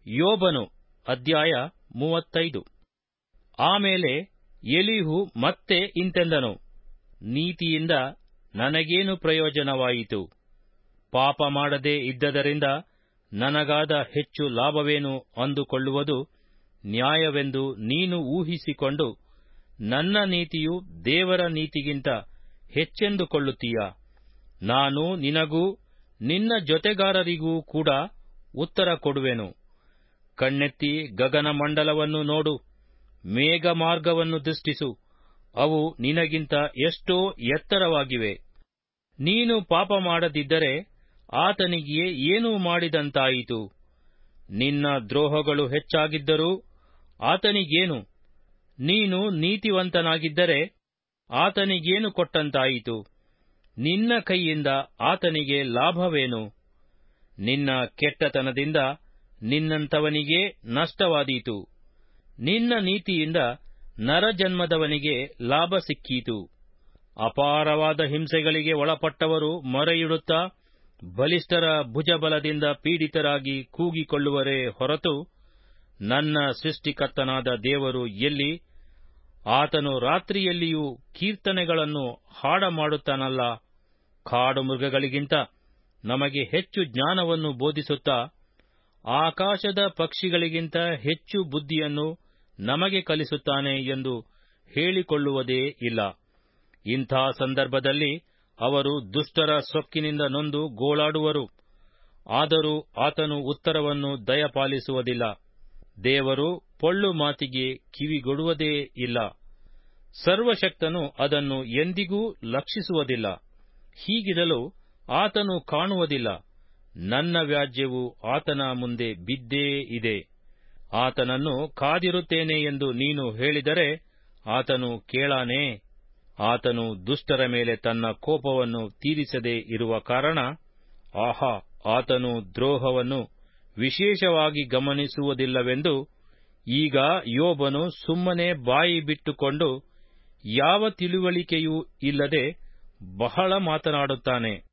ಯೋಬನು ಅಧ್ಯಾಯ ಮೂವತ್ತೈದು ಆಮೇಲೆ ಎಲಿಹು ಮತ್ತೆ ಇಂತೆಂದನು ನೀತಿಯಿಂದ ನನಗೇನು ಪ್ರಯೋಜನವಾಯಿತು ಪಾಪ ಮಾಡದೇ ಇದ್ದದರಿಂದ ನನಗಾದ ಹೆಚ್ಚು ಲಾಭವೇನು ಅಂದುಕೊಳ್ಳುವುದು ನ್ಯಾಯವೆಂದು ನೀನು ಊಹಿಸಿಕೊಂಡು ನನ್ನ ನೀತಿಯು ದೇವರ ನೀತಿಗಿಂತ ಹೆಚ್ಚೆಂದುಕೊಳ್ಳುತ್ತೀಯ ನಾನು ನಿನಗೂ ನಿನ್ನ ಜೊತೆಗಾರರಿಗೂ ಕೂಡ ಉತ್ತರ ಕೊಡುವೆನು ಕಣ್ಣೆತ್ತಿ ಗಗನಮಂಡಲವನ್ನು ನೋಡು ಮೇಘಮಾರ್ಗವನ್ನು ದೃಷ್ಟಿಸು ಅವು ನಿನಗಿಂತ ಎಷ್ಟೋ ಎತ್ತರವಾಗಿವೆ ನೀನು ಪಾಪ ಮಾಡದಿದ್ದರೆ ಆತನಿಗೆ ಏನು ಮಾಡಿದಂತಾಯಿತು ನಿನ್ನ ದ್ರೋಹಗಳು ಹೆಚ್ಚಾಗಿದ್ದರೂ ಆತನಿಗೇನು ನೀನು ನೀತಿವಂತನಾಗಿದ್ದರೆ ಆತನಿಗೇನು ಕೊಟ್ಟಂತಾಯಿತು ನಿನ್ನ ಕೈಯಿಂದ ಆತನಿಗೆ ಲಾಭವೇನು ನಿನ್ನ ಕೆಟ್ಟತನದಿಂದ ನಿನ್ನಂಥವನಿಗೇ ನಷ್ಟವಾದೀತು ನಿನ್ನ ನೀತಿಯಿಂದ ನರಜನ್ಮದವನಿಗೆ ಲಾಭ ಸಿಕ್ಕೀತು ಅಪಾರವಾದ ಹಿಂಸೆಗಳಿಗೆ ಒಳಪಟ್ಟವರು ಮೊರೆಯಿಡುತ್ತಾ ಬಲಿಷ್ಠರ ಭುಜಬಲದಿಂದ ಪೀಡಿತರಾಗಿ ಕೂಗಿಕೊಳ್ಳುವರೇ ಹೊರತು ನನ್ನ ಸೃಷ್ಟಿಕರ್ತನಾದ ದೇವರು ಎಲ್ಲಿ ಆತನು ರಾತ್ರಿಯಲ್ಲಿಯೂ ಕೀರ್ತನೆಗಳನ್ನು ಹಾಡ ಮಾಡುತ್ತಾನಲ್ಲ ಕಾಡು ಮೃಗಗಳಿಗಿಂತ ನಮಗೆ ಹೆಚ್ಚು ಜ್ಞಾನವನ್ನು ಬೋಧಿಸುತ್ತಾ ಆಕಾಶದ ಪಕ್ಷಿಗಳಿಗಿಂತ ಹೆಚ್ಚು ಬುದ್ಧಿಯನ್ನು ನಮಗೆ ಕಲಿಸುತ್ತಾನೆ ಎಂದು ಹೇಳಿಕೊಳ್ಳುವುದೇ ಇಲ್ಲ ಇಂಥ ಸಂದರ್ಭದಲ್ಲಿ ಅವರು ದುಷ್ಟರ ಸೊಕ್ಕಿನಿಂದ ನೊಂದು ಗೋಳಾಡುವರು ಆದರೂ ಆತನು ಉತ್ತರವನ್ನು ದಯಪಾಲಿಸುವುದಿಲ್ಲ ದೇವರು ಪೊಳ್ಳು ಮಾತಿಗೆ ಕಿವಿಗೊಡುವುದೇ ಇಲ್ಲ ಸರ್ವಶಕ್ತನು ಅದನ್ನು ಎಂದಿಗೂ ಲಕ್ಷಿಸುವುದಿಲ್ಲ ಹೀಗಿರಲು ಆತನು ಕಾಣುವುದಿಲ್ಲ ನನ್ನ ವ್ಯಾಜ್ಯವು ಆತನ ಮುಂದೆ ಬಿದ್ದೇ ಇದೆ ಆತನನ್ನು ಕಾದಿರುತ್ತೇನೆ ಎಂದು ನೀನು ಹೇಳಿದರೆ ಆತನು ಕೇಳಾನೇ ಆತನು ದುಷ್ಟರ ಮೇಲೆ ತನ್ನ ಕೋಪವನ್ನು ತೀರಿಸದೇ ಇರುವ ಕಾರಣ ಆಹಾ ಆತನು ದ್ರೋಹವನ್ನು ವಿಶೇಷವಾಗಿ ಗಮನಿಸುವುದಿಲ್ಲವೆಂದು ಈಗ ಯೋಬನು ಸುಮ್ಮನೆ ಬಾಯಿ ಬಿಟ್ಟುಕೊಂಡು ಯಾವ ತಿಳುವಳಿಕೆಯೂ ಇಲ್ಲದೆ ಬಹಳ ಮಾತನಾಡುತ್ತಾನೆ